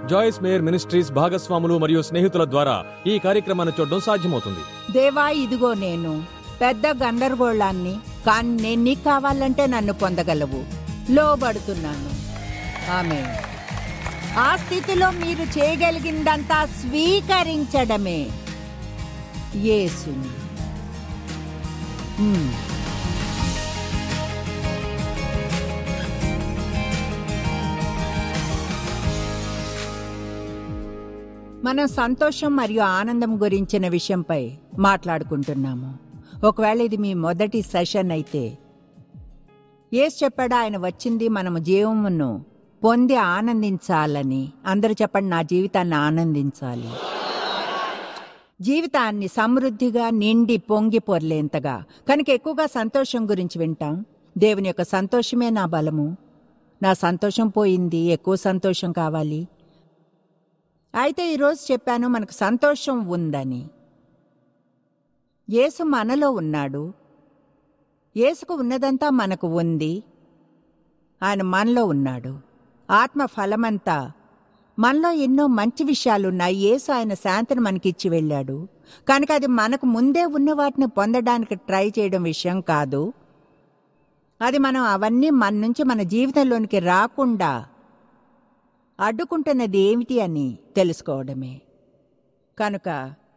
జాయిస్ mayor ministries భాగస్వాములు మరియు స్నేహితుల ద్వారా ఈ కార్యక్రమాన్ని చూడడం సాధ్యమవుతుంది దేవా ఇదిగో నేను పెద్ద గందరగోళాన్ని కానీ నేను నీకు కావాలంటే నన్ను పొందగలవు లోబడుతున్నాను ఆమె ఆ స్థితిలో మీరు చేయగలిగిందంతా స్వీకరించడమే యేసుని హ్మ్. మనం సంతోషం మరియు ఆనందం గురించిన విషయంపై మాట్లాడుకుంటున్నాము ఒకవేళ ఇది మీ మొదటి సెషన్ అయితే ఏసు చెప్పాడు ఆయన వచ్చింది మనము జీవమును పొంది ఆనందించాలని అందరూ చెప్పండి నా జీవితాన్ని ఆనందించాలి జీవితాన్ని సమృద్ధిగా నిండి పొంగి పొర్లేంతగా కనుక ఎక్కువగా సంతోషం గురించి వింటాం దేవుని యొక్క సంతోషమే నా బలము నా సంతోషం పోయింది ఎక్కువ సంతోషం కావాలి అయితే ఈరోజు చెప్పాను మనకు సంతోషం ఉందని యేసు మనలో ఉన్నాడు యేసుకు ఉన్నదంతా మనకు ఉంది ఆయన మనలో ఉన్నాడు ఆత్మ ఫలమంతా మనలో ఎన్నో మంచి విషయాలున్నాయి యేసు ఆయన శాంతిని మనకిచ్చి వెళ్ళాడు కనుక అది మనకు ముందే ఉన్న వాటిని పొందడానికి ట్రై చేయడం విషయం కాదు అది మనం అవన్నీ మన నుంచి మన జీవితంలోనికి రాకుండా అడ్డుకుంటున్నది ఏమిటి అని తెలుసుకోవడమే కనుక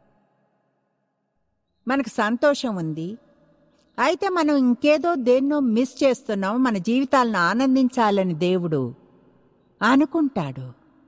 మనకు సంతోషం ఉంది అయితే మనం ఇంకేదో దేన్నో మిస్ చేస్తున్నాం మన జీవితాలను ఆనందించాలని దేవుడు అనుకుంటాడు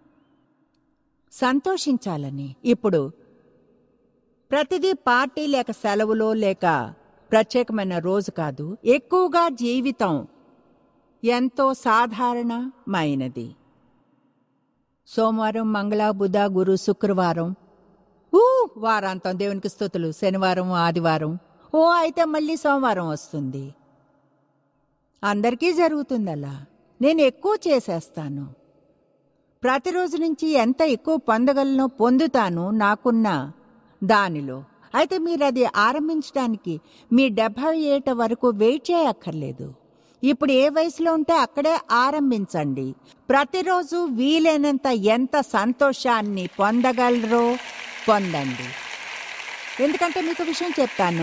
సంతోషించాలని ఇప్పుడు ప్రతిదీ పార్టీ లేక సెలవులో లేక ప్రత్యేకమైన రోజు కాదు ఎక్కువగా జీవితం ఎంతో సాధారణమైనది సోమవారం మంగళ బుధ గురు శుక్రవారం ఊ వారాంతం దేవునికి స్థుతులు శనివారం ఆదివారం ఓ అయితే మళ్ళీ సోమవారం వస్తుంది అందరికీ జరుగుతుంది అలా నేను ఎక్కువ చేసేస్తాను ప్రతిరోజు నుంచి ఎంత ఎక్కువ పొందగలనో పొందుతాను నాకున్న దానిలో అయితే మీరు అది ఆరంభించడానికి మీ డెబ్భై ఏట వరకు వెయిట్ చేయక్కర్లేదు ఇప్పుడు ఏ వయసులో ఉంటే అక్కడే ఆరంభించండి ప్రతిరోజు వీలైనంత ఎంత సంతోషాన్ని పొందగలరో పొందండి ఎందుకంటే మీకు విషయం చెప్తాను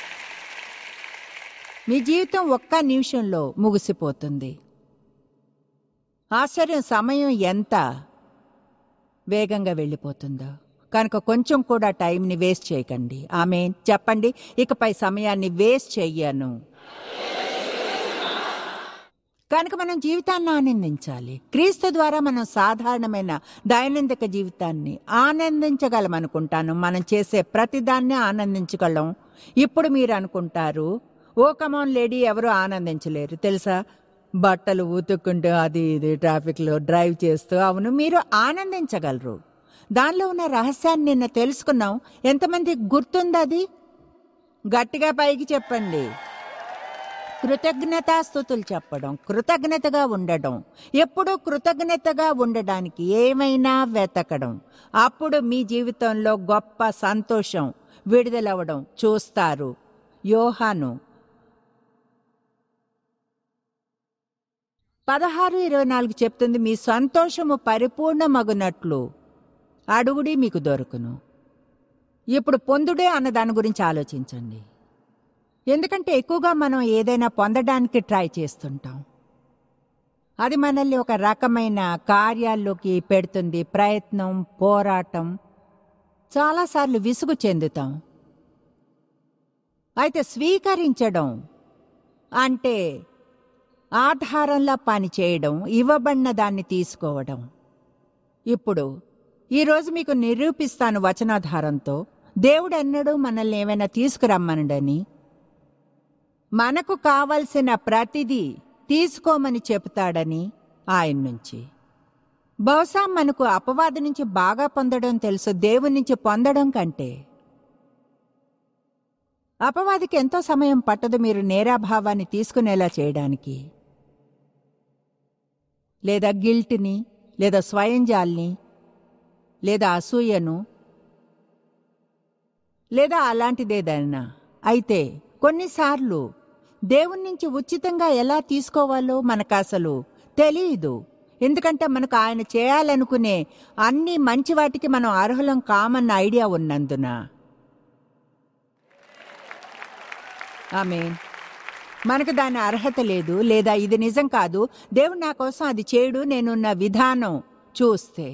మీ జీవితం ఒక్క నిమిషంలో ముగిసిపోతుంది ఆశ్చర్యం సమయం ఎంత వేగంగా వెళ్ళిపోతుందో కనుక కొంచెం కూడా టైంని వేస్ట్ చేయకండి ఆమె చెప్పండి ఇకపై సమయాన్ని వేస్ట్ చెయ్యను కనుక మనం జీవితాన్ని ఆనందించాలి క్రీస్తు ద్వారా మనం సాధారణమైన దైనందిక జీవితాన్ని ఆనందించగలం అనుకుంటాను మనం చేసే ప్రతిదాన్ని ఆనందించగలం ఇప్పుడు మీరు అనుకుంటారు ఓ కమాన్ లేడీ ఎవరు ఆనందించలేరు తెలుసా బట్టలు ఉతుక్కుంటూ అది ఇది ట్రాఫిక్లో డ్రైవ్ చేస్తూ అవును మీరు ఆనందించగలరు దానిలో ఉన్న రహస్యాన్ని నిన్న తెలుసుకున్నాం ఎంతమంది గుర్తుంది అది గట్టిగా పైకి చెప్పండి కృతజ్ఞతాస్థుతులు చెప్పడం కృతజ్ఞతగా ఉండడం ఎప్పుడూ కృతజ్ఞతగా ఉండడానికి ఏమైనా వెతకడం అప్పుడు మీ జీవితంలో గొప్ప సంతోషం విడుదలవ్వడం చూస్తారు యోహాను పదహారు ఇరవై నాలుగు చెప్తుంది మీ సంతోషము పరిపూర్ణమగునట్లు అడుగుడి మీకు దొరుకును ఇప్పుడు పొందుడే అన్న దాని గురించి ఆలోచించండి ఎందుకంటే ఎక్కువగా మనం ఏదైనా పొందడానికి ట్రై చేస్తుంటాం అది మనల్ని ఒక రకమైన కార్యాల్లోకి పెడుతుంది ప్రయత్నం పోరాటం చాలాసార్లు విసుగు చెందుతాం అయితే స్వీకరించడం అంటే ఆధారంలా పని చేయడం ఇవ్వబడిన దాన్ని తీసుకోవడం ఇప్పుడు ఈరోజు మీకు నిరూపిస్తాను వచనాధారంతో దేవుడు ఎన్నడూ మనల్ని ఏమైనా తీసుకురమ్మనడని మనకు కావలసిన ప్రతిదీ తీసుకోమని చెబుతాడని ఆయన నుంచి బహుశా మనకు అపవాది నుంచి బాగా పొందడం తెలుసు దేవుని నుంచి పొందడం కంటే అపవాదికి ఎంతో సమయం పట్టదు మీరు నేరాభావాన్ని తీసుకునేలా చేయడానికి లేదా గిల్ట్ని లేదా స్వయంజాల్ని లేదా అసూయను లేదా అలాంటిదేదైనా అయితే కొన్నిసార్లు దేవుని నుంచి ఉచితంగా ఎలా తీసుకోవాలో మనకు అసలు తెలియదు ఎందుకంటే మనకు ఆయన చేయాలనుకునే అన్ని మంచి వాటికి మనం అర్హులం కామన్న ఐడియా ఉన్నందున ఆమె మనకు దాని అర్హత లేదు లేదా ఇది నిజం కాదు దేవుడు నా కోసం అది చేయడు నేనున్న విధానం చూస్తే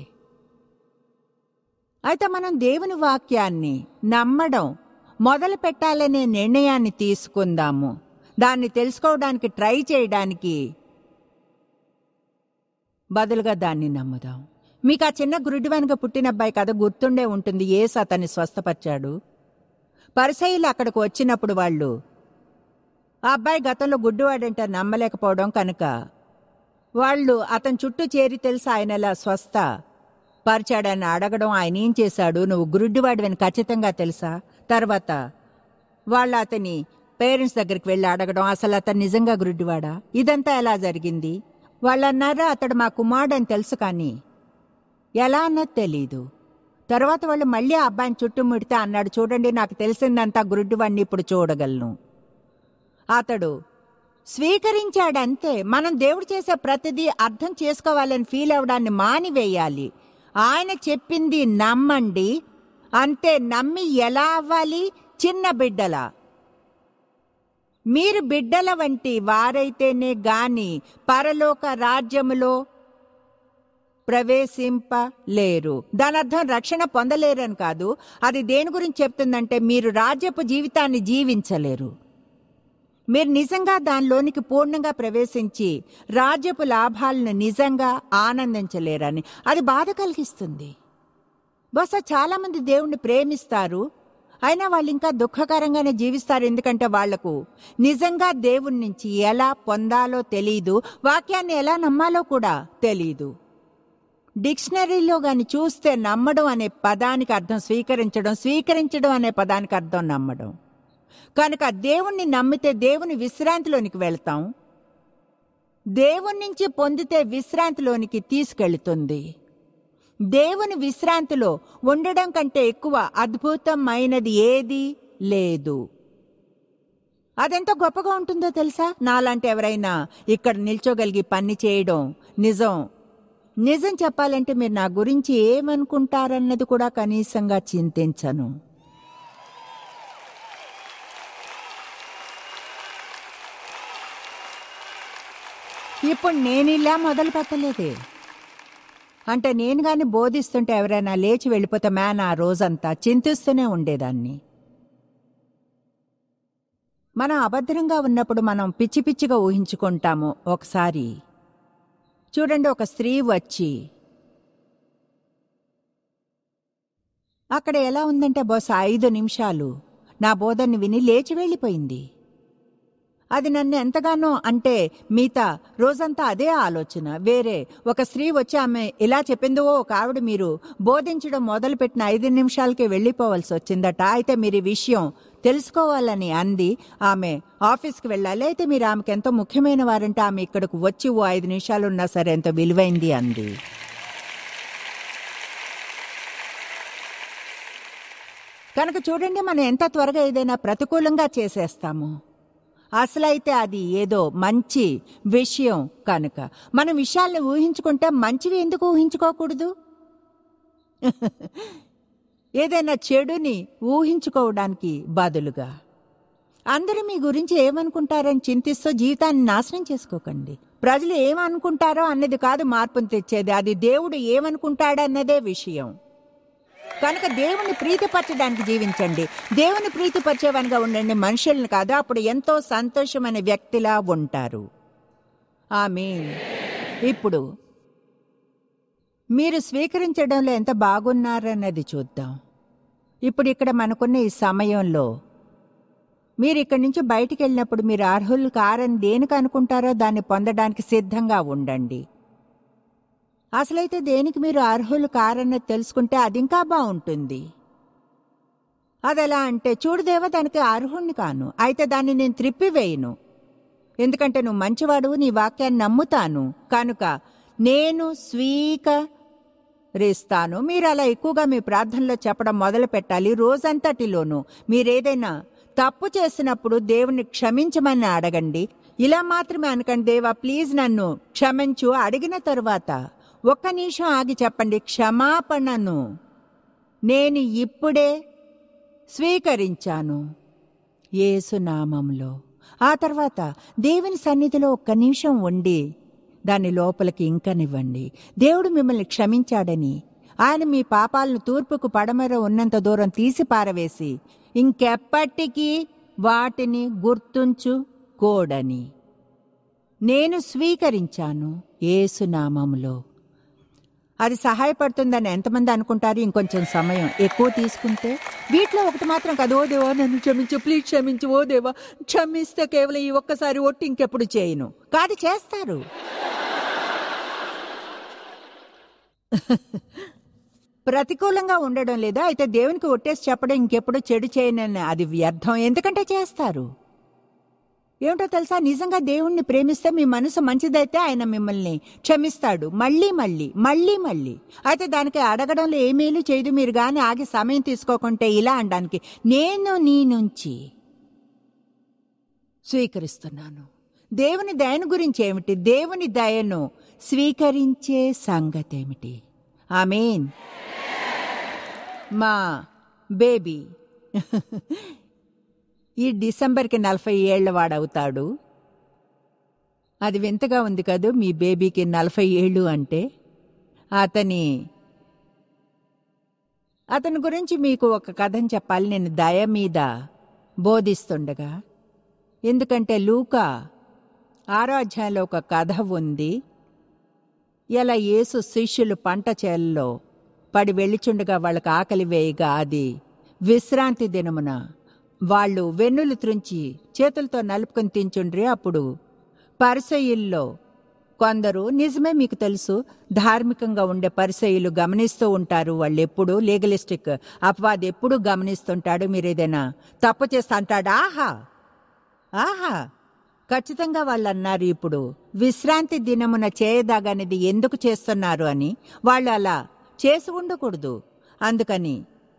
అయితే మనం దేవుని వాక్యాన్ని నమ్మడం మొదలు పెట్టాలనే నిర్ణయాన్ని తీసుకుందాము దాన్ని తెలుసుకోవడానికి ట్రై చేయడానికి బదులుగా దాన్ని నమ్ముదాం మీకు ఆ చిన్న గురుడివనగా పుట్టిన అబ్బాయి కథ గుర్తుండే ఉంటుంది ఏసు అతన్ని స్వస్థపరిచాడు పరిసయులు అక్కడికి వచ్చినప్పుడు వాళ్ళు ఆ అబ్బాయి గతంలో గుడ్డివాడంటే నమ్మలేకపోవడం కనుక వాళ్ళు అతని చుట్టూ చేరి తెలిసి ఆయన ఇలా స్వస్థ పరిచాడని అడగడం ఆయన ఏం చేశాడు నువ్వు గురుడ్డివాడివని ఖచ్చితంగా తెలుసా తర్వాత వాళ్ళు అతని పేరెంట్స్ దగ్గరికి వెళ్ళి అడగడం అసలు అతను నిజంగా గురుడ్డివాడా ఇదంతా ఎలా జరిగింది వాళ్ళు అన్నారా అతడు మా కుమారుడు అని తెలుసు కానీ ఎలా అన్నది తెలీదు తర్వాత వాళ్ళు మళ్ళీ ఆ అబ్బాయిని చుట్టుముడితే అన్నాడు చూడండి నాకు తెలిసిందంతా గురుడ్డివాడిని ఇప్పుడు చూడగలను అతడు స్వీకరించాడంతే మనం దేవుడు చేసే ప్రతిదీ అర్థం చేసుకోవాలని ఫీల్ అవడాన్ని మానివేయాలి ఆయన చెప్పింది నమ్మండి అంతే నమ్మి ఎలా అవ్వాలి చిన్న బిడ్డలా మీరు బిడ్డల వంటి వారైతేనే గాని పరలోక రాజ్యములో ప్రవేశింపలేరు దాని అర్థం రక్షణ పొందలేరని కాదు అది దేని గురించి చెప్తుందంటే మీరు రాజ్యపు జీవితాన్ని జీవించలేరు మీరు నిజంగా దానిలోనికి పూర్ణంగా ప్రవేశించి రాజ్యపు లాభాలను నిజంగా ఆనందించలేరని అది బాధ కలిగిస్తుంది బహుశా చాలా మంది దేవుణ్ణి ప్రేమిస్తారు అయినా వాళ్ళు ఇంకా దుఃఖకరంగానే జీవిస్తారు ఎందుకంటే వాళ్లకు నిజంగా దేవుని నుంచి ఎలా పొందాలో తెలియదు వాక్యాన్ని ఎలా నమ్మాలో కూడా తెలియదు డిక్షనరీలో గాని చూస్తే నమ్మడం అనే పదానికి అర్థం స్వీకరించడం స్వీకరించడం అనే పదానికి అర్థం నమ్మడం కనుక దేవుణ్ణి నమ్మితే దేవుని విశ్రాంతిలోనికి వెళ్తాం దేవుని నుంచి పొందితే విశ్రాంతిలోనికి తీసుకెళ్తుంది దేవుని విశ్రాంతిలో ఉండడం కంటే ఎక్కువ అద్భుతమైనది ఏది లేదు అదెంత గొప్పగా ఉంటుందో తెలుసా నాలాంటి ఎవరైనా ఇక్కడ నిల్చోగలిగి పని చేయడం నిజం నిజం చెప్పాలంటే మీరు నా గురించి ఏమనుకుంటారన్నది కూడా కనీసంగా చింతించను ఇప్పుడు నేను ఇలా మొదలు పెట్టలేదే అంటే నేను గాని బోధిస్తుంటే ఎవరైనా లేచి వెళ్ళిపోతే మ్యాన్ ఆ రోజంతా చింతిస్తూనే ఉండేదాన్ని మనం అభద్రంగా ఉన్నప్పుడు మనం పిచ్చి పిచ్చిగా ఊహించుకుంటాము ఒకసారి చూడండి ఒక స్త్రీ వచ్చి అక్కడ ఎలా ఉందంటే బహుశా ఐదు నిమిషాలు నా బోధన్ని విని లేచి వెళ్ళిపోయింది అది నన్ను ఎంతగానో అంటే మిగతా రోజంతా అదే ఆలోచన వేరే ఒక స్త్రీ వచ్చి ఆమె ఇలా చెప్పిందో ఒక ఆవిడ మీరు బోధించడం మొదలుపెట్టిన ఐదు నిమిషాలకే వెళ్ళిపోవాల్సి వచ్చిందట అయితే మీరు ఈ విషయం తెలుసుకోవాలని అంది ఆమె ఆఫీస్కి వెళ్ళాలి అయితే మీరు ఆమెకి ఎంతో ముఖ్యమైన వారంటే ఆమె ఇక్కడికి వచ్చి ఓ ఐదు నిమిషాలు ఉన్నా సరే ఎంతో విలువైంది అంది కనుక చూడండి మనం ఎంత త్వరగా ఏదైనా ప్రతికూలంగా చేసేస్తాము అసలైతే అది ఏదో మంచి విషయం కనుక మనం విషయాల్ని ఊహించుకుంటే మంచివి ఎందుకు ఊహించుకోకూడదు ఏదైనా చెడుని ఊహించుకోవడానికి బదులుగా అందరూ మీ గురించి ఏమనుకుంటారని చింతిస్తూ జీవితాన్ని నాశనం చేసుకోకండి ప్రజలు ఏమనుకుంటారో అన్నది కాదు మార్పును తెచ్చేది అది దేవుడు ఏమనుకుంటాడన్నదే విషయం కనుక దేవుని ప్రీతిపరచడానికి జీవించండి దేవుని ప్రీతిపరిచేవనిగా ఉండండి మనుషుల్ని కాదు అప్పుడు ఎంతో సంతోషమైన వ్యక్తిలా ఉంటారు ఆమె ఇప్పుడు మీరు స్వీకరించడంలో ఎంత బాగున్నారన్నది చూద్దాం ఇప్పుడు ఇక్కడ మనకున్న ఈ సమయంలో మీరు ఇక్కడి నుంచి బయటికి వెళ్ళినప్పుడు మీరు అర్హులు కారని దేనికి అనుకుంటారో దాన్ని పొందడానికి సిద్ధంగా ఉండండి అసలైతే దేనికి మీరు అర్హులు కారన్నది తెలుసుకుంటే అది ఇంకా బాగుంటుంది అదెలా అంటే చూడుదేవా దానికి అర్హుణ్ణి కాను అయితే దాన్ని నేను త్రిప్పివేయను ఎందుకంటే నువ్వు మంచివాడు నీ వాక్యాన్ని నమ్ముతాను కనుక నేను స్వీకరిస్తాను మీరు అలా ఎక్కువగా మీ ప్రార్థనలో చెప్పడం మొదలు పెట్టాలి రోజంతటిలోనూ మీరేదైనా తప్పు చేసినప్పుడు దేవుని క్షమించమని అడగండి ఇలా మాత్రమే అనకండి దేవా ప్లీజ్ నన్ను క్షమించు అడిగిన తరువాత ఒక్క నిమిషం ఆగి చెప్పండి క్షమాపణను నేను ఇప్పుడే స్వీకరించాను యేసునామంలో ఆ తర్వాత దేవుని సన్నిధిలో ఒక్క నిమిషం ఉండి దాని లోపలికి ఇంకనివ్వండి దేవుడు మిమ్మల్ని క్షమించాడని ఆయన మీ పాపాలను తూర్పుకు పడమర ఉన్నంత దూరం తీసి పారవేసి ఇంకెప్పటికీ వాటిని గుర్తుంచుకోడని నేను స్వీకరించాను ఏసునామములో అది సహాయపడుతుందని ఎంతమంది అనుకుంటారు ఇంకొంచెం సమయం ఎక్కువ తీసుకుంటే వీటిలో ఒకటి మాత్రం కాదు ఓ దేవా నన్ను క్షమించు ప్లీజ్ క్షమించు ఓ దేవా క్షమిస్తే కేవలం ఈ ఒక్కసారి ఒట్టి ఇంకెప్పుడు చేయను కాదు చేస్తారు ప్రతికూలంగా ఉండడం లేదా అయితే దేవునికి ఒట్టేసి చెప్పడం ఇంకెప్పుడు చెడు చేయనని అది వ్యర్థం ఎందుకంటే చేస్తారు ఏమిటో తెలుసా నిజంగా దేవుణ్ణి ప్రేమిస్తే మీ మనసు మంచిదైతే ఆయన మిమ్మల్ని క్షమిస్తాడు మళ్ళీ మళ్ళీ మళ్ళీ మళ్ళీ అయితే దానికి అడగడంలో ఏమేలు చేయదు మీరు గాని ఆగి సమయం తీసుకోకుంటే ఇలా అనడానికి నేను నీ నుంచి స్వీకరిస్తున్నాను దేవుని దయను గురించి ఏమిటి దేవుని దయను స్వీకరించే సంగతి ఏమిటి ఆమెన్ మా బేబీ ఈ డిసెంబర్కి నలభై ఏళ్ల వాడవుతాడు అది వింతగా ఉంది కదూ మీ బేబీకి నలభై ఏళ్ళు అంటే అతని అతని గురించి మీకు ఒక కథని చెప్పాలి నేను దయ మీద బోధిస్తుండగా ఎందుకంటే లూకా ఆరో అధ్యాయంలో ఒక కథ ఉంది ఇలా యేసు శిష్యులు పంట చేలలో పడి వెళ్ళిచుండగా వాళ్ళకి ఆకలి వేయగా అది విశ్రాంతి దినమున వాళ్ళు వెన్నులు త్రుంచి చేతులతో నలుపుకొని తించుండ్రి అప్పుడు పరిసయుల్లో కొందరు నిజమే మీకు తెలుసు ధార్మికంగా ఉండే పరిసయులు గమనిస్తూ ఉంటారు వాళ్ళు ఎప్పుడు లీగలిస్టిక్ అపవాది ఎప్పుడు గమనిస్తుంటాడు మీరు ఏదైనా తప్పు చేస్తా అంటాడు ఆహా ఆహా ఖచ్చితంగా వాళ్ళు అన్నారు ఇప్పుడు విశ్రాంతి దినమున చేయదాగనేది ఎందుకు చేస్తున్నారు అని వాళ్ళు అలా చేసి ఉండకూడదు అందుకని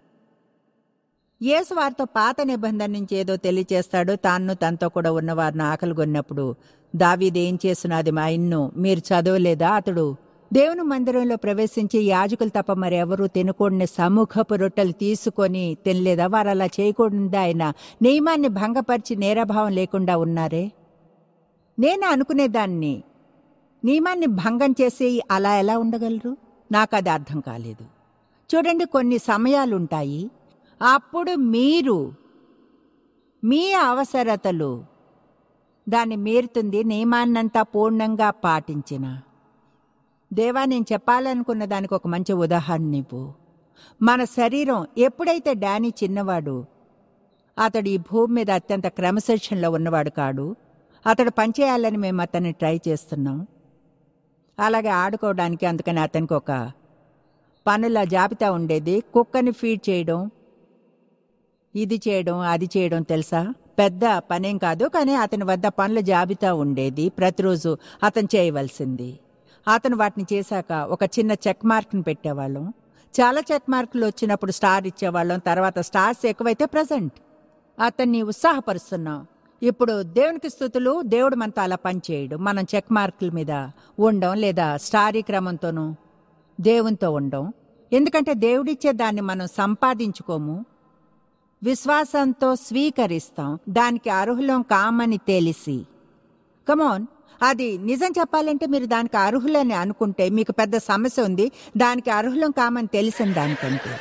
యేసు వారితో పాత నిబంధన నుంచి ఏదో తెలియచేస్తాడు తాను తనతో కూడా ఉన్న వారిని ఆకలిగొన్నప్పుడు దావీదేం చేస్తున్నది మా ఇన్ను మీరు చదవలేదా అతడు దేవుని మందిరంలో ప్రవేశించి యాజకులు తప్ప మరెవరూ తినకూడని సమూహపు రొట్టెలు తీసుకొని తినలేదా వారు అలా చేయకూడదు ఆయన నియమాన్ని భంగపరిచి నేరభావం లేకుండా ఉన్నారే నేను అనుకునేదాన్ని నియమాన్ని భంగం చేసి అలా ఎలా ఉండగలరు నాకు అది అర్థం కాలేదు చూడండి కొన్ని సమయాలుంటాయి అప్పుడు మీరు మీ అవసరతలు దాన్ని మీరుతుంది నియమాన్నంతా పూర్ణంగా పాటించిన దేవా నేను చెప్పాలనుకున్న దానికి ఒక మంచి ఉదాహరణ ఇవ్వు మన శరీరం ఎప్పుడైతే డానీ చిన్నవాడు అతడు ఈ భూమి మీద అత్యంత క్రమశిక్షణలో ఉన్నవాడు కాడు అతడు పనిచేయాలని మేము అతన్ని ట్రై చేస్తున్నాం అలాగే ఆడుకోవడానికి అందుకని అతనికి ఒక పనుల జాబితా ఉండేది కుక్కని ఫీడ్ చేయడం ఇది చేయడం అది చేయడం తెలుసా పెద్ద పనేం కాదు కానీ అతని వద్ద పనుల జాబితా ఉండేది ప్రతిరోజు అతను చేయవలసింది అతను వాటిని చేశాక ఒక చిన్న చెక్ మార్క్ని పెట్టేవాళ్ళం చాలా చెక్ మార్కులు వచ్చినప్పుడు స్టార్ ఇచ్చేవాళ్ళం తర్వాత స్టార్స్ ఎక్కువైతే ప్రజెంట్ అతన్ని ఉత్సాహపరుస్తున్నాం ఇప్పుడు దేవునికి స్థుతులు దేవుడు మనతో అలా పనిచేయడు మనం చెక్ మార్కుల మీద ఉండం లేదా స్టారీ క్రమంతోనూ దేవునితో ఉండం ఎందుకంటే దేవుడిచ్చే దాన్ని మనం సంపాదించుకోము విశ్వాసంతో స్వీకరిస్తాం దానికి అర్హులం కామని తెలిసి కమోన్ అది నిజం చెప్పాలంటే మీరు దానికి అర్హులని అనుకుంటే మీకు పెద్ద సమస్య ఉంది దానికి అర్హులం కామని తెలిసిన దానికంటే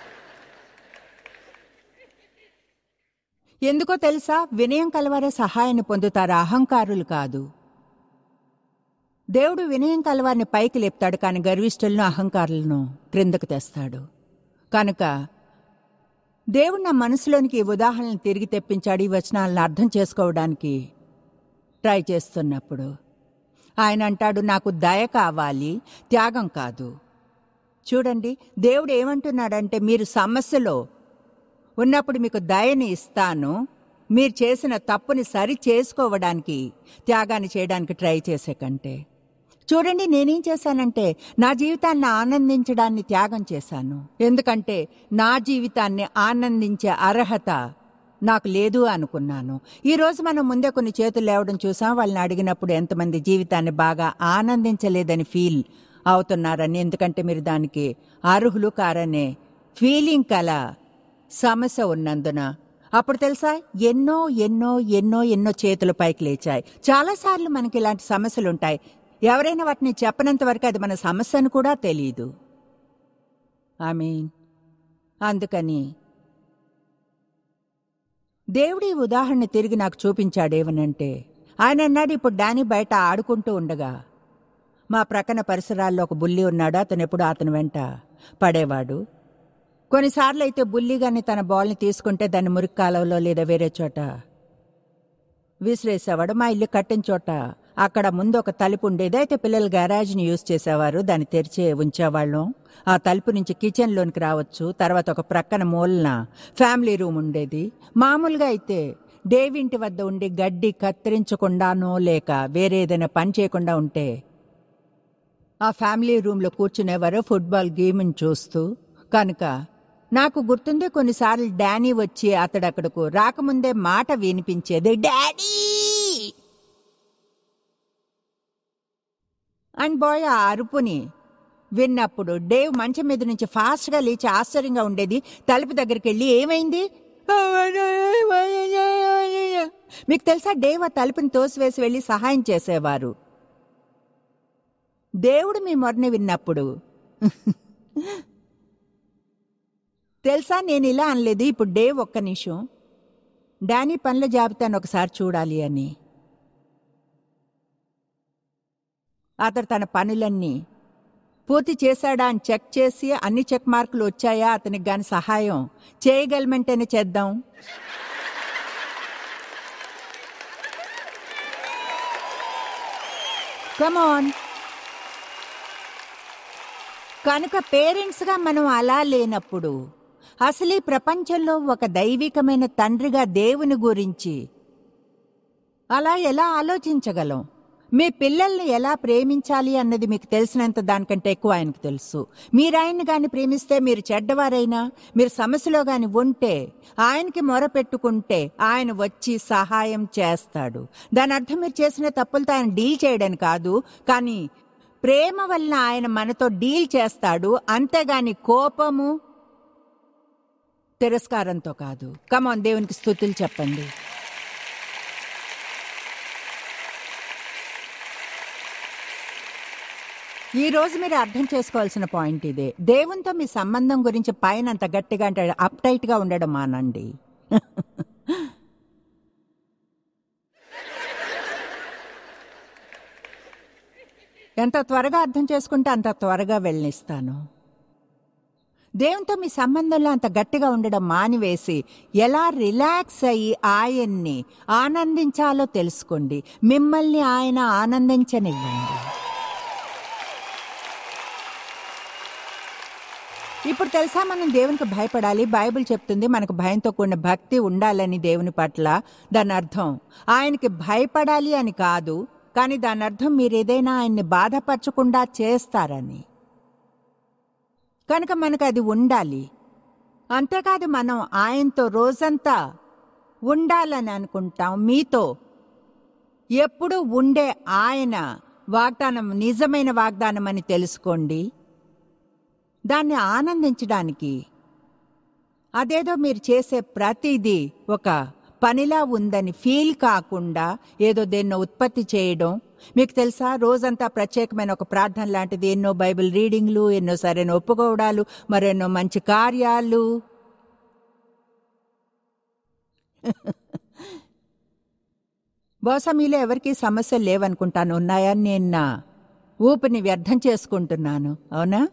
ఎందుకో తెలుసా వినయం కలవారే సహాయాన్ని పొందుతారు అహంకారులు కాదు దేవుడు వినయం కలవారిని పైకి లేపుతాడు కానీ గర్విష్ఠులను అహంకారులను క్రిందకు తెస్తాడు కనుక దేవుడు నా మనసులోనికి ఈ ఉదాహరణలు తిరిగి తెప్పించాడు ఈ వచనాలను అర్థం చేసుకోవడానికి ట్రై చేస్తున్నప్పుడు ఆయన అంటాడు నాకు దయ కావాలి త్యాగం కాదు చూడండి దేవుడు ఏమంటున్నాడంటే మీరు సమస్యలో ఉన్నప్పుడు మీకు దయని ఇస్తాను మీరు చేసిన తప్పుని సరి చేసుకోవడానికి త్యాగాన్ని చేయడానికి ట్రై చేసే కంటే చూడండి నేనేం చేశానంటే నా జీవితాన్ని ఆనందించడాన్ని త్యాగం చేశాను ఎందుకంటే నా జీవితాన్ని ఆనందించే అర్హత నాకు లేదు అనుకున్నాను ఈ రోజు మనం ముందే కొన్ని చేతులు లేవడం చూసాం వాళ్ళని అడిగినప్పుడు ఎంతమంది జీవితాన్ని బాగా ఆనందించలేదని ఫీల్ అవుతున్నారని ఎందుకంటే మీరు దానికి అర్హులు కారనే ఫీలింగ్ కల సమస్య ఉన్నందున అప్పుడు తెలుసా ఎన్నో ఎన్నో ఎన్నో ఎన్నో చేతులు పైకి లేచాయి చాలాసార్లు మనకి ఇలాంటి సమస్యలు ఉంటాయి ఎవరైనా వాటిని చెప్పనంత వరకు అది మన సమస్య అని కూడా తెలియదు ఐ మీన్ అందుకని దేవుడి ఈ ఉదాహరణ తిరిగి నాకు చూపించాడేమనంటే ఆయన అన్నాడు ఇప్పుడు డానీ బయట ఆడుకుంటూ ఉండగా మా ప్రక్కన పరిసరాల్లో ఒక బుల్లి ఉన్నాడు అతను ఎప్పుడు అతని వెంట పడేవాడు కొన్నిసార్లు అయితే బుల్లిగాని తన బాల్ని తీసుకుంటే దాన్ని మురికి కాలువలో లేదా వేరే చోట విసిరేసేవాడు మా ఇల్లు కట్టిన చోట అక్కడ ముందు ఒక తలుపు ఉండేది అయితే పిల్లలు గ్యారేజ్ని యూజ్ చేసేవారు దాన్ని తెరిచి ఉంచేవాళ్ళం ఆ తలుపు నుంచి కిచెన్లోనికి రావచ్చు తర్వాత ఒక ప్రక్కన మూలన ఫ్యామిలీ రూమ్ ఉండేది మామూలుగా అయితే డేవ్ ఇంటి వద్ద ఉండి గడ్డి కత్తిరించకుండానో లేక వేరే ఏదైనా పని చేయకుండా ఉంటే ఆ ఫ్యామిలీ రూమ్లో కూర్చునేవారు ఫుట్బాల్ గేమ్ని చూస్తూ కనుక నాకు గుర్తుండే కొన్నిసార్లు డానీ వచ్చి అతడు అక్కడకు రాకముందే మాట వినిపించేది డాడీ అండ్ బాయ్ ఆ అరుపుని విన్నప్పుడు డేవ్ మంచం మీద నుంచి ఫాస్ట్గా లేచి ఆశ్చర్యంగా ఉండేది తలుపు దగ్గరికి వెళ్ళి ఏమైంది మీకు తెలుసా డేవ్ ఆ తలుపుని తోసివేసి వెళ్ళి సహాయం చేసేవారు దేవుడు మీ మొరని విన్నప్పుడు తెలుసా నేను ఇలా అనలేదు ఇప్పుడు డేవ్ ఒక్క నిమిషం డానీ పనుల జాబితాను ఒకసారి చూడాలి అని అతడు తన పనులన్నీ పూర్తి చేశాడా అని చెక్ చేసి అన్ని చెక్ మార్కులు వచ్చాయా అతనికి గాని సహాయం చేయగలమంటేనే చేద్దాం కమాన్ కనుక పేరెంట్స్గా మనం అలా లేనప్పుడు అసలు ఈ ప్రపంచంలో ఒక దైవికమైన తండ్రిగా దేవుని గురించి అలా ఎలా ఆలోచించగలం మీ పిల్లల్ని ఎలా ప్రేమించాలి అన్నది మీకు తెలిసినంత దానికంటే ఎక్కువ ఆయనకు తెలుసు మీరు ఆయన్ని గాని ప్రేమిస్తే మీరు చెడ్డవారైనా మీరు సమస్యలో గాని ఉంటే ఆయనకి మొర పెట్టుకుంటే ఆయన వచ్చి సహాయం చేస్తాడు దాని అర్థం మీరు చేసిన తప్పులతో ఆయన డీల్ చేయడని కాదు కానీ ప్రేమ వలన ఆయన మనతో డీల్ చేస్తాడు అంతేగాని కోపము తిరస్కారంతో కాదు కమాన్ దేవునికి స్థుతులు చెప్పండి ఈ రోజు మీరు అర్థం చేసుకోవాల్సిన పాయింట్ ఇదే దేవునితో మీ సంబంధం గురించి పైన అంత గట్టిగా అంటే అప్ టైట్ గా ఉండడం మానండి ఎంత త్వరగా అర్థం చేసుకుంటే అంత త్వరగా వెళ్ళనిస్తాను దేవునితో మీ సంబంధంలో అంత గట్టిగా ఉండడం మానివేసి ఎలా రిలాక్స్ అయ్యి ఆయన్ని ఆనందించాలో తెలుసుకోండి మిమ్మల్ని ఆయన ఆనందించనివ్వండి ఇప్పుడు తెలుసా మనం దేవునికి భయపడాలి బైబిల్ చెప్తుంది మనకు భయంతో కూడిన భక్తి ఉండాలని దేవుని పట్ల దాని అర్థం ఆయనకి భయపడాలి అని కాదు కానీ దాని అర్థం మీరు ఏదైనా ఆయన్ని బాధపరచకుండా చేస్తారని కనుక మనకు అది ఉండాలి అంతేకాదు మనం ఆయనతో రోజంతా ఉండాలని అనుకుంటాం మీతో ఎప్పుడు ఉండే ఆయన వాగ్దానం నిజమైన వాగ్దానం అని తెలుసుకోండి దాన్ని ఆనందించడానికి అదేదో మీరు చేసే ప్రతిదీ ఒక పనిలా ఉందని ఫీల్ కాకుండా ఏదో దేన్నో ఉత్పత్తి చేయడం మీకు తెలుసా రోజంతా ప్రత్యేకమైన ఒక ప్రార్థన లాంటిది ఎన్నో బైబిల్ రీడింగ్లు ఎన్నో సరైన ఒప్పుకోవడాలు మరెన్నో మంచి కార్యాలు బహుశా మీలో ఎవరికీ సమస్యలు లేవనుకుంటాను ఉన్నాయని నేను నా ఊపిని వ్యర్థం చేసుకుంటున్నాను అవునా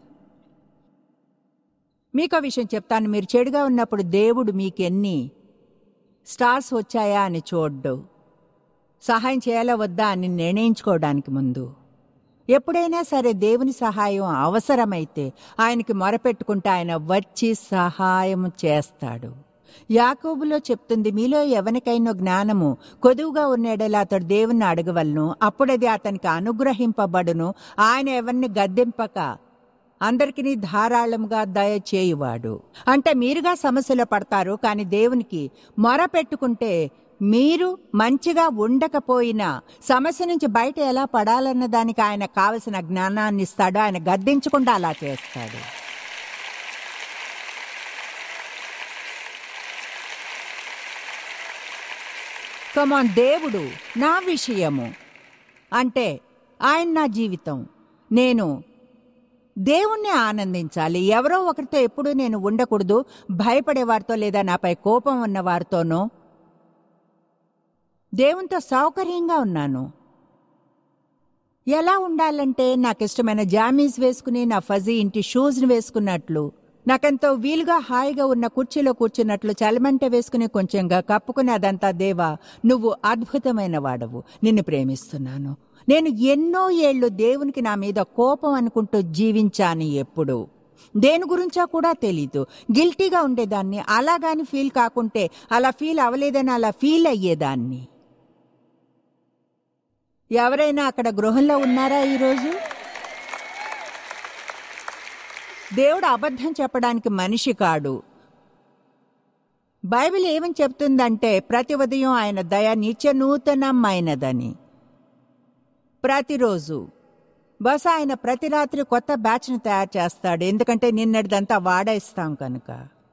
మీకో విషయం చెప్తాను మీరు చెడుగా ఉన్నప్పుడు దేవుడు మీకెన్ని స్టార్స్ వచ్చాయా అని చూడ్డు సహాయం చేయాలా వద్దా అని నిర్ణయించుకోవడానికి ముందు ఎప్పుడైనా సరే దేవుని సహాయం అవసరమైతే ఆయనకి మొరపెట్టుకుంటే ఆయన వచ్చి సహాయం చేస్తాడు యాకోబులో చెప్తుంది మీలో ఎవరికైనా జ్ఞానము కొదువుగా ఉన్నడలా అతడు దేవుణ్ణి అడగవలను అప్పుడది అతనికి అనుగ్రహింపబడును ఆయన ఎవరిని గద్దెంపక అందరికీ ధారాళముగా దయ చేయువాడు అంటే మీరుగా సమస్యలో పడతారు కానీ దేవునికి మొర పెట్టుకుంటే మీరు మంచిగా ఉండకపోయినా సమస్య నుంచి బయట ఎలా పడాలన్న దానికి ఆయన కావలసిన జ్ఞానాన్ని ఇస్తాడు ఆయన గద్దించకుండా అలా చేస్తాడు కమాన్ దేవుడు నా విషయము అంటే ఆయన నా జీవితం నేను దేవుణ్ణి ఆనందించాలి ఎవరో ఒకరితో ఎప్పుడూ నేను ఉండకూడదు భయపడేవారితో లేదా నాపై కోపం ఉన్న వారితోనో దేవునితో సౌకర్యంగా ఉన్నాను ఎలా ఉండాలంటే నాకు ఇష్టమైన జామీస్ వేసుకుని నా ఫజీ ఇంటి షూస్ని వేసుకున్నట్లు నాకెంతో వీలుగా హాయిగా ఉన్న కుర్చీలో కూర్చున్నట్లు చలమంట వేసుకుని కొంచెంగా కప్పుకుని అదంతా దేవా నువ్వు అద్భుతమైన వాడవు నిన్ను ప్రేమిస్తున్నాను నేను ఎన్నో ఏళ్ళు దేవునికి నా మీద కోపం అనుకుంటూ జీవించాను ఎప్పుడు దేని గురించో కూడా తెలీదు గిల్టీగా ఉండేదాన్ని అలాగాని ఫీల్ కాకుంటే అలా ఫీల్ అవ్వలేదని అలా ఫీల్ అయ్యేదాన్ని ఎవరైనా అక్కడ గృహంలో ఉన్నారా ఈరోజు దేవుడు అబద్ధం చెప్పడానికి మనిషి కాడు బైబిల్ ఏమని చెప్తుందంటే ప్రతి ఉదయం ఆయన దయ నిత్య నూతనమైనదని ప్రతిరోజు బస్ ఆయన ప్రతి రాత్రి కొత్త బ్యాచ్ని తయారు చేస్తాడు ఎందుకంటే నిన్నటిదంతా వాడేస్తాం కనుక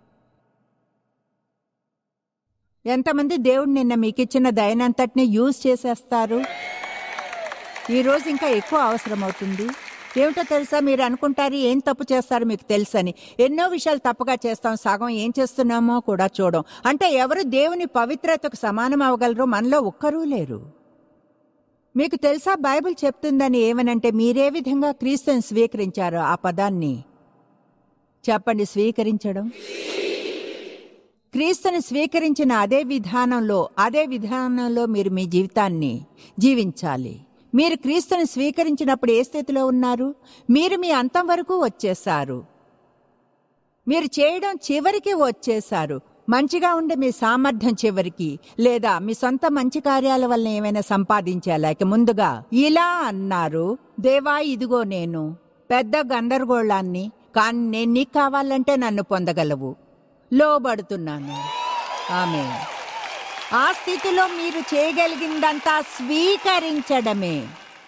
ఎంతమంది దేవుడు నిన్న మీకు ఇచ్చిన దయనంతటిని యూజ్ చేసేస్తారు ఈరోజు ఇంకా ఎక్కువ అవసరం అవుతుంది ఏమిటో తెలుసా మీరు అనుకుంటారు ఏం తప్పు చేస్తారో మీకు తెలుసని ఎన్నో విషయాలు తప్పుగా చేస్తాం సగం ఏం చేస్తున్నామో కూడా చూడం అంటే ఎవరు దేవుని పవిత్రతకు సమానం అవ్వగలరో మనలో ఒక్కరూ లేరు మీకు తెలుసా బైబిల్ చెప్తుందని ఏమనంటే మీరే విధంగా క్రీస్తుని స్వీకరించారో ఆ పదాన్ని చెప్పండి స్వీకరించడం క్రీస్తుని స్వీకరించిన అదే విధానంలో అదే విధానంలో మీరు మీ జీవితాన్ని జీవించాలి మీరు క్రీస్తుని స్వీకరించినప్పుడు ఏ స్థితిలో ఉన్నారు మీరు మీ అంతం వరకు వచ్చేశారు మీరు చేయడం చివరికి వచ్చేశారు మంచిగా ఉండే మీ సామర్థ్యం చివరికి లేదా మీ సొంత మంచి కార్యాల వల్ల ఏమైనా సంపాదించాలేక ముందుగా ఇలా అన్నారు దేవా ఇదిగో నేను పెద్ద గందరగోళాన్ని కానీ నేను నీకు కావాలంటే నన్ను పొందగలవు లోబడుతున్నాను ఆమె ఆ స్థితిలో మీరు చేయగలిగిందంతా స్వీకరించడమే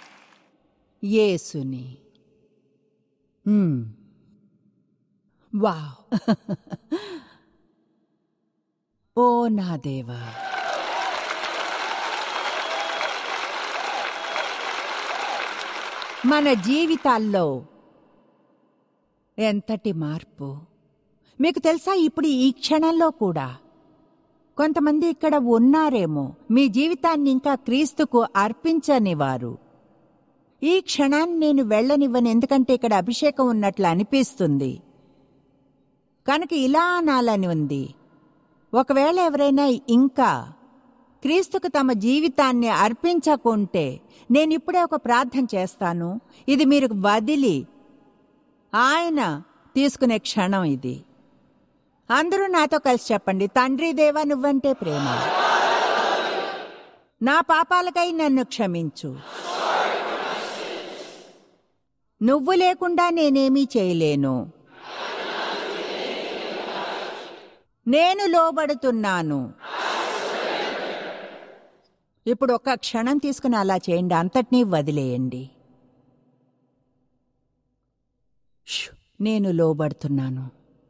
యేసుని హ్మ్. వావ్ ఓ నా దేవా మన జీవితాల్లో ఎంతటి మార్పు మీకు తెలుసా ఇప్పుడు ఈ క్షణంలో కూడా కొంతమంది ఇక్కడ ఉన్నారేమో మీ జీవితాన్ని ఇంకా క్రీస్తుకు అర్పించని వారు ఈ క్షణాన్ని నేను వెళ్ళనివ్వను ఎందుకంటే ఇక్కడ అభిషేకం ఉన్నట్లు అనిపిస్తుంది కనుక ఇలా అనాలని ఉంది ఒకవేళ ఎవరైనా ఇంకా క్రీస్తుకు తమ జీవితాన్ని అర్పించకుంటే నేను ఇప్పుడే ఒక ప్రార్థన చేస్తాను ఇది మీరు వదిలి ఆయన తీసుకునే క్షణం ఇది అందరూ నాతో కలిసి చెప్పండి తండ్రి దేవా నువ్వంటే ప్రేమ నా పాపాలకై నన్ను క్షమించు నువ్వు లేకుండా నేనేమీ చేయలేను నేను లోబడుతున్నాను ఇప్పుడు ఒక క్షణం తీసుకుని అలా చేయండి అంతటినీ వదిలేయండి ష్, నేను లోబడుతున్నాను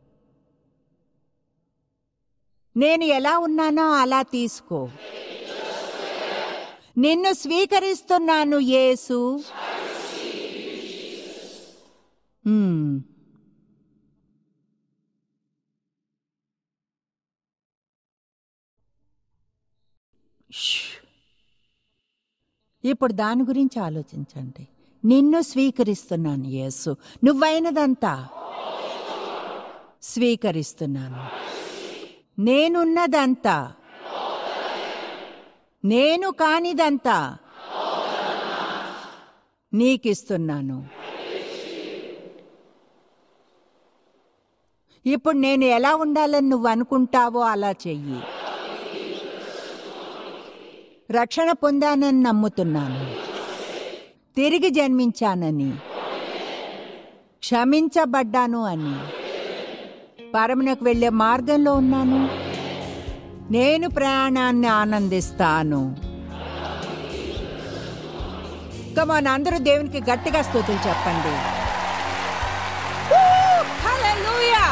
నేను ఎలా ఉన్నానో అలా తీసుకో నిన్ను స్వీకరిస్తున్నాను యేసు హ్మ్. ష్. ఇప్పుడు దాని గురించి ఆలోచించండి నిన్ను స్వీకరిస్తున్నాను యేసు నువ్వైనదంతా స్వీకరిస్తున్నాను నేనున్నదంతా నేను కానిదంతా నీకిస్తున్నాను ఇప్పుడు నేను ఎలా ఉండాలని నువ్వు అనుకుంటావో అలా చెయ్యి రక్షణ పొందానని నమ్ముతున్నాను తిరిగి జన్మించానని క్షమించబడ్డాను అని పరమునకు వెళ్ళే మార్గంలో ఉన్నాను నేను ప్రయాణాన్ని ఆనందిస్తాను కమాన్ అందరూ దేవునికి గట్టిగా స్థుతులు చెప్పండి Woo! Hallelujah!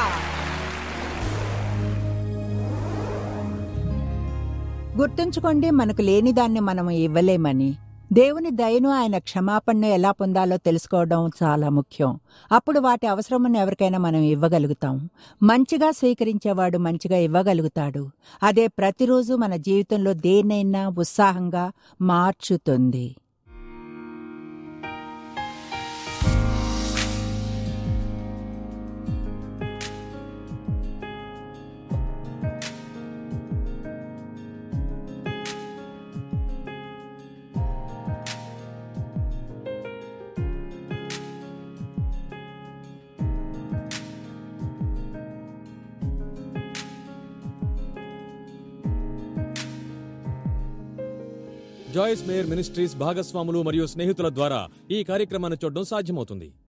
గుర్తుంచుకోండి మనకు లేని దాన్ని మనం ఇవ్వలేమని దేవుని దయను ఆయన క్షమాపణను ఎలా పొందాలో తెలుసుకోవడం చాలా ముఖ్యం అప్పుడు వాటి అవసరమును ఎవరికైనా మనం ఇవ్వగలుగుతాం మంచిగా స్వీకరించేవాడు మంచిగా ఇవ్వగలుగుతాడు అదే ప్రతిరోజు మన జీవితంలో దేన్నైనా ఉత్సాహంగా మార్చుతుంది జాయిస్ మేయర్ మినిస్ట్రీస్ భాగస్వాములు మరియు స్నేహితుల ద్వారా ఈ కార్యక్రమాన్ని చూడడం సాధ్యమవుతుంది